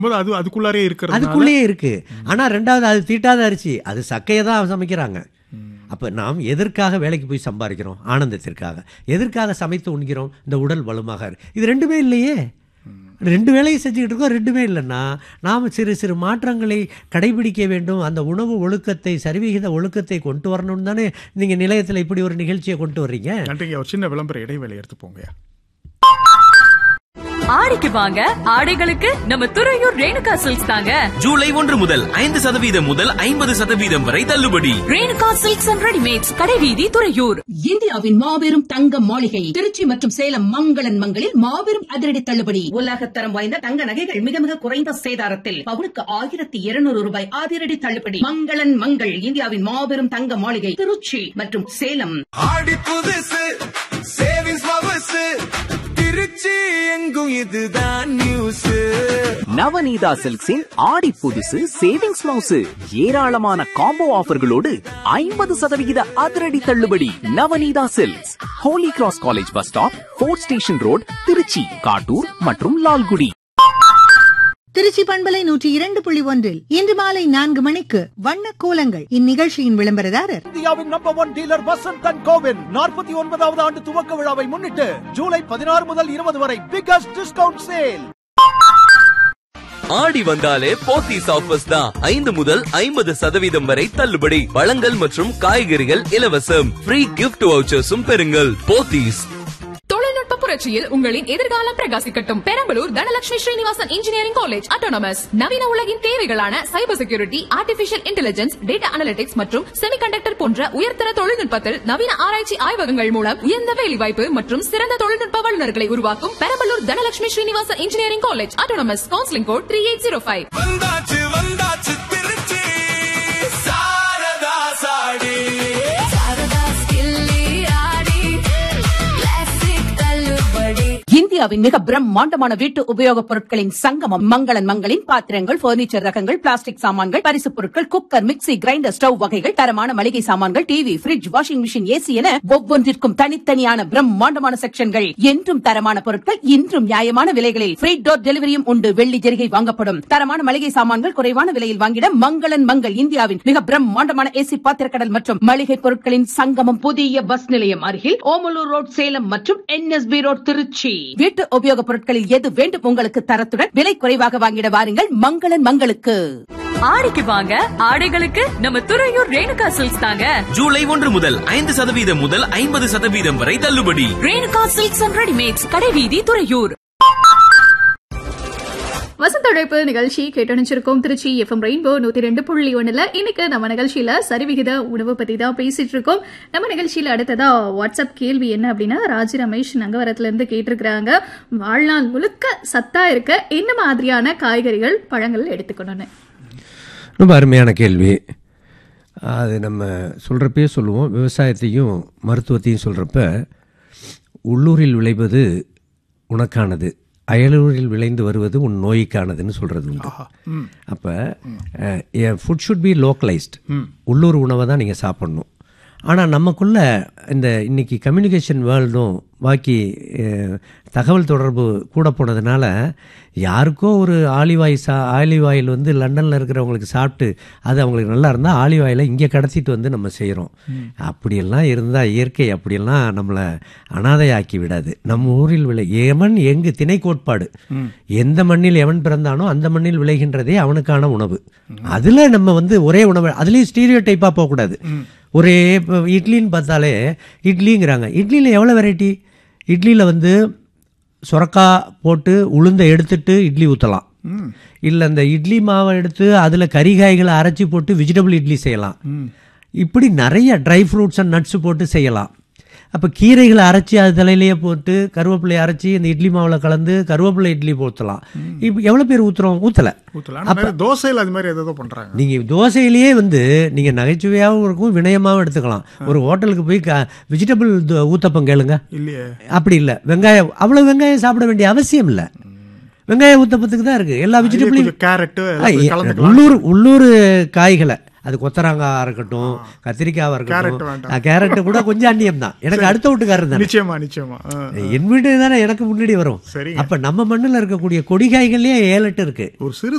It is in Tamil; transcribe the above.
போது அது அதுக்குள்ளாரே இருக்கிறது அதுக்குள்ளேயே இருக்கு ஆனா ரெண்டாவது அது தீட்டாத அரிசி அது சக்கையை தான் சமைக்கிறாங்க அப்ப நாம் எதற்காக வேலைக்கு போய் சம்பாதிக்கிறோம் ஆனந்தத்திற்காக எதற்காக சமைத்து உண்கிறோம் இந்த உடல் வலுமாக இருக்கு. இது ரெண்டுமே இல்லையே ரெண்டு வேலையும் செஞ்சுக்கிட்டு இருக்கோம் ரெண்டுமே இல்லைன்னா நாம் சிறு சிறு மாற்றங்களை கடைபிடிக்க வேண்டும் அந்த உணவு ஒழுக்கத்தை சரிவிகித ஒழுக்கத்தை கொண்டு வரணும்னு தானே நீங்கள் நிலையத்தில் இப்படி ஒரு நிகழ்ச்சியை கொண்டு வர்றீங்க நன்றிங்க ஒரு சின்ன விளம்பர இடைவேளை எடுத்து போங்கய்யா ஆடிக்கு வாங்க ஆடைகளுக்கு நம்ம துறையூர் ரேணுகா சில்க்ஸ் தாங்க ஜூலை ஒன்று முதல் ஐந்து சதவீதம் முதல் ஐம்பது சதவீதம் வரை தள்ளுபடி ரேணுகா சில்க்ஸ் அண்ட் ரெடிமேட்ஸ் கடைவீதி துறையூர் இந்தியாவின் மாபெரும் தங்க மாளிகை திருச்சி மற்றும் சேலம் மங்களன் மங்களில் மாபெரும் அதிரடி தள்ளுபடி உலகத்தரம் வாய்ந்த தங்க நகைகள் மிக மிக குறைந்த சேதாரத்தில் பவுனுக்கு ஆயிரத்தி இருநூறு ரூபாய் அதிரடி தள்ளுபடி மங்களன் மங்கள் இந்தியாவின் மாபெரும் தங்க மாளிகை திருச்சி மற்றும் சேலம் ஆடி புதுசு சேவிங்ஸ் பவசு திருச்சி எங்கும் இதுதான் நியூஸ் நவநீதா சில்க்ஸின் ஆடி புதுசு சேவிங்ஸ் மவுசு ஏராளமான காம்போ ஆஃபர்களோடு ஐம்பது சதவிகித அதிரடி தள்ளுபடி Navaneetha silks Holy Cross college bus stop Fort station road Trichy Kattur மற்றும் லால்குடி திருச்சி பண்பலை நூற்றி இரண்டு புள்ளி ஒன்றில் இன்று மாலை நான்கு மணிக்கு வண்ண கோலங்கள் இந்நிகழ்ச்சியின் விளம்பரதாரர் இந்தியாவின் number one dealer Vasanth and கோவின் நாற்பத்தி ஒன்பதாவது ஆண்டு துவக்க விழாவை முன்னிட்டு ஜூலை பதினாறு முதல் இருபது வரை பிகஸ்ட் டிஸ்கவுண்ட் சேல் ஆடி வந்தாலே போத்தீஸ் ஆஃபர்ஸ் தான் ஐந்து முதல் ஐம்பது சதவீதம் வரை தள்ளுபடி பழங்கள் மற்றும் காய்கறிகள் இலவசம் ஃப்ரீ கிஃப்ட் வவுச்சர்ஸும் பெறுங்கள் போத்தீஸ் தொழில்நுட்ப புரட்சியில் உங்களின் எதிர்காலம் பிரகாசிக்கட்டும் Perambalur Dhanalakshmi Srinivasan engineering college autonomous நவீன உலகின் தேவைகளான cyber security artificial intelligence data analytics மற்றும் செமிகண்டக்டர் போன்ற உயர்தர தொழில்நுட்பத்தில் நவீன ஆராய்ச்சி ஆய்வகங்கள் மூலம் உயர்ந்த வேலைவாய்ப்பு மற்றும் சிறந்த தொழில்நுட்ப வல்லுநர்களை உருவாக்கும் Perambalur Dhanalakshmi Srinivasan engineering college autonomous counselling code three eight zero five வந்தாச்சு வந்தாச்சு திருச்சி சாரதா சாடி இந்தியாவின் மிக பிரம்மாண்டமான வீட்டு உபயோகப் பொருட்களின் சங்கமம் மங்களன் மங்களின் பாத்திரங்கள் பர்னிச்சர் ரகங்கள் பிளாஸ்டிக் சாமான்கள் பரிசுப் பொருட்கள் குக்கர் மிக்ஸி கிரைண்டர் ஸ்டவ் வகைகள் தரமான மளிகை சாமான்கள் TV fridge washing machine AC என ஒவ்வொன்றிற்கும் தனித்தனியான பிரம்மாண்டமான செக்ஷன்கள் என்றும் தரமான பொருட்கள் இன்றும் நியாயமான விலைகளில் ஃப்ரீ டோர் டெலிவரியும் உண்டு வெள்ளி ஜெரிகை வாங்கப்படும் தரமான மளிகை சாமான்கள் குறைவான விலையில் வாங்கிட மங்களன் மங்கள் இந்தியாவின் மிக பிரம்மாண்டமான ஏசி பாத்திரக்கடல் மற்றும் மளிகை பொருட்களின் சங்கமம் புதிய பஸ் நிலையம் அருகில் ஓமலூர் ரோட் சேலம் மற்றும் என்எஸ்பி ரோட் திருச்சி வீட்டு உபயோகப் பொருட்களில் எது வேண்டும் உங்களுக்கு தரத்துடன் விலை குறைவாக வாங்கிட வாருங்கள் மங்களன் மங்களுக்கு ஆடிக்கு வாங்க ஆடைகளுக்கு நம்ம துறையூர் ரேணுகா சில்க்ஸ் தாங்க ஜூலை ஒன்று முதல் ஐந்து சதவீதம் முதல் ஐம்பது சதவீதம் வரை தள்ளுபடி ரேணுகா சில்க்ஸ் அண்ட் ரெடிமேட்ஸ் கடைவீதி துறையூர் வசந்தழைப்பு நிகழ்ச்சி கேட்டணிச்சிருக்கோம் திருச்சி எஃப்எம் ரெயின்போ நூத்தி ரெண்டு புள்ளி ஒண்ணுல இன்னைக்கு நம்ம நிகழ்ச்சியில சரிவிகித உணவு பத்தி தான் பேசிட்டு இருக்கோம் நம்ம நிகழ்ச்சியில அடுத்ததா வாட்ஸ்அப் கேள்வி என்ன அப்படின்னா ராஜி ரமேஷ் நங்கவரத்துல இருந்து கேட்டிருக்கிறாங்க வாழ்நாள் முழுக்க சத்தா இருக்க என்ன மாதிரியான காய்கறிகள் பழங்கள் எடுத்துக்கணும்னு ரொம்ப அருமையான கேள்வி அது நம்ம சொல்கிறப்பே சொல்லுவோம் விவசாயத்தையும் மருத்துவத்தையும் சொல்கிறப்ப உள்ளூரில் விளைவது உனக்கானது அயலூரில் விளைந்து வருவது உன் நோய்க்கானதுன்னு சொல்கிறது உண்டு அப்போ ஃபுட் ஷுட் பி லோக்கலைஸ்ட் உள்ளூர் உணவை தான் நீங்கள் சாப்பிட்ணும் ஆனால் நமக்குள்ள இந்த இன்னைக்கு கம்யூனிகேஷன் வேர்ல்டும் பாக்கி அஹ், தகவல் தொடர்பு கூட போனதுனால யாருக்கோ ஒரு ஆலிவ் ஆயில் சா ஆலிவ் ஆயில் வந்து லண்டனில் இருக்கிறவங்களுக்கு சாப்பிட்டு அது அவங்களுக்கு நல்லா இருந்தால் ஆலிவ் ஆயிலை இங்கே கடத்திட்டு வந்து நம்ம செய்கிறோம் அப்படியெல்லாம் இருந்தால் இயற்கை அப்படியெல்லாம் நம்மளை அனாதையாக்கி விடாது நம்ம ஊரில் விளை எவன் எங்கு திணை கோட்பாடு எந்த மண்ணில் எவன் பிறந்தானோ அந்த மண்ணில் விளைகின்றதே அவனுக்கான உணவு அதில் நம்ம வந்து ஒரே உணவு அதுலேயும் ஸ்டீரியோ டைப்பாக போகக்கூடாது ஒரே இப்போ இட்லின்னு பார்த்தாலே இட்லிங்கிறாங்க இட்லியில் எவ்வளோ வெரைட்டி இட்லியில் வந்து சுரக்காய் போட்டு உளுந்தை எடுத்துட்டு இட்லி ஊற்றலாம் இல்லை அந்த இட்லி மாவை எடுத்து அதில் கறிகாய்களை அரைச்சி போட்டு வெஜிடபிள் இட்லி செய்யலாம் இப்படி நிறைய ட்ரை ஃப்ரூட்ஸ் அண்ட் நட்ஸ் போட்டு செய்யலாம் அப்போ கீரைகளை அரைச்சி அது தலையிலேயே போட்டு கருவேப்பிலையை அரைச்சி இந்த இட்லி மாவில் கலந்து கருவேப்பிலை இட்லி ஊற்றலாம் இப்போ எவ்வளோ பேர் ஊற்றுறோம் ஊற்றலை ஊத்தலாம் ஆனா நிறைய தோசையில் அது மாதிரி ஏதோ பண்றாங்க நீங்கள் தோசையிலேயே வந்து நீங்கள் நகைச்சுவையாகவும் இருக்கும் வினயமாகவும் எடுத்துக்கலாம் ஒரு ஹோட்டலுக்கு போய் க வெஜிடபிள் ஊத்தப்பம் கேளுங்க இல்லையே அப்படி இல்லை வெங்காயம் அவ்வளோ வெங்காயம் சாப்பிட வேண்டிய அவசியம் இல்லை வெங்காய ஊத்தப்பத்துக்கு தான் இருக்குது எல்லா வெஜிடபிளையும் கொஞ்சம் கேரட்டு ஆ, கலந்துக்கலாம் உள்ளூர் உள்ளூர் காய்களை அது கொத்தரங்காய் இருக்கட்டும் கத்திரிக்காவா கேரட் இருக்கட்டும் வேண்டாம். அஹ், கேரட்டு கூட கொஞ்சம் அந்நியம் தான் எனக்கு அடுத்த வீட்டுக்காரர் தானே நிச்சயமா நிச்சயமா ஆ, ஆ. என் வீடு தானே எனக்கு முன்னாடி வரும் சரிங்க அப்ப நம்ம மண்ணுல இருக்கக்கூடிய கொடிகாய்கள்லயே ஏழு எட்டு இருக்கு ஒரு சிறு